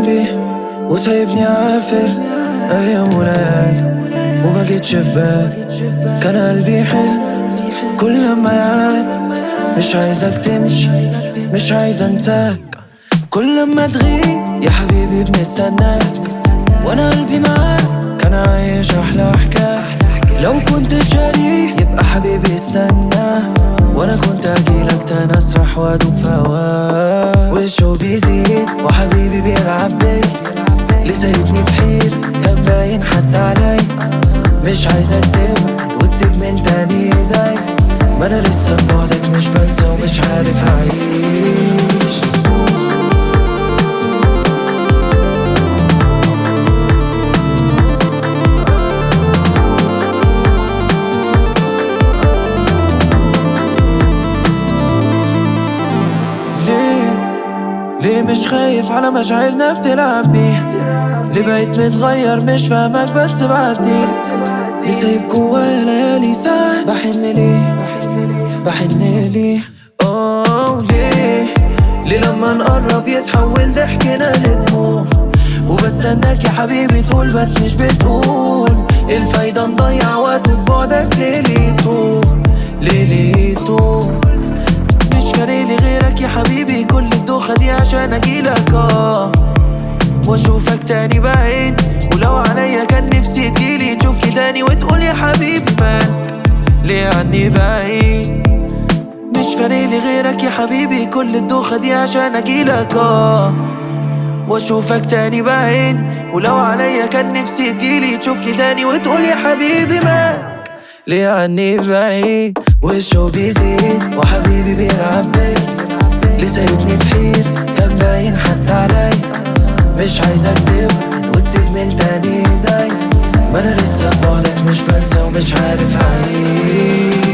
جنبي وسايبني عافر ايام وليالي وما جيتش في بالي كان قلبي حلو كل ما يعاني مش عايزك تمشي مش عايز انساك كل ما تغيب يا حبيبي بنستناك وانا قلبي معاك كان عايش احلى حكايه لو كنت شريك يبقى حبيبي استنى وانا كنت اجيلك تاني اسرح وادوب في هواك وشه بيزيد وحبيبي بيلعب بيا ليه سايبني في حير كان باين حتى علي مش عايزك تبعد وتسيب من تاني ايدي ما انا لسه في بعدك مش بنسى ومش عارف اعيش ليه ليه مش خايف على مشاعرنا بتلعب بيها ليه بقيت متغير مش فاهمك بس بعدي ليه سايب جوايا ليالي ساعات بحن ليه بحن ليه اوه ليه ليه لما نقرب يتحول ضحكنا لدموع وبستناك يا حبيبي تقول بس مش بتقول إيه الفايدة نضيع وقت في بعدك ليه ليه طول ليه ليه طول مش فارقلي غيرك يا حبيبي كل الدوخة دي عشان اجيلك اه واشوفك تاني بعيني ولو عليا كان نفسي تجيلي تشوفني تاني وتقول يا حبيبي مالك ليه عني بعيد مش فارقلي غيرك يا حبيبي كل الدوخة دي عشان اجيلك اه واشوفك تاني بعيني ولو عليا كان نفسي تجيلي تشوفني تاني وتقول يا حبيبي مالك ليه عني بعيد وشه بيزيد وحبيبي بيلعب بيا ليه سايبني في حير كان باين حتى علي مش عايزك تبعد وتسيب من تاني ايدي ما انا لسه في بعدك مش بنسى ومش عارف اعيش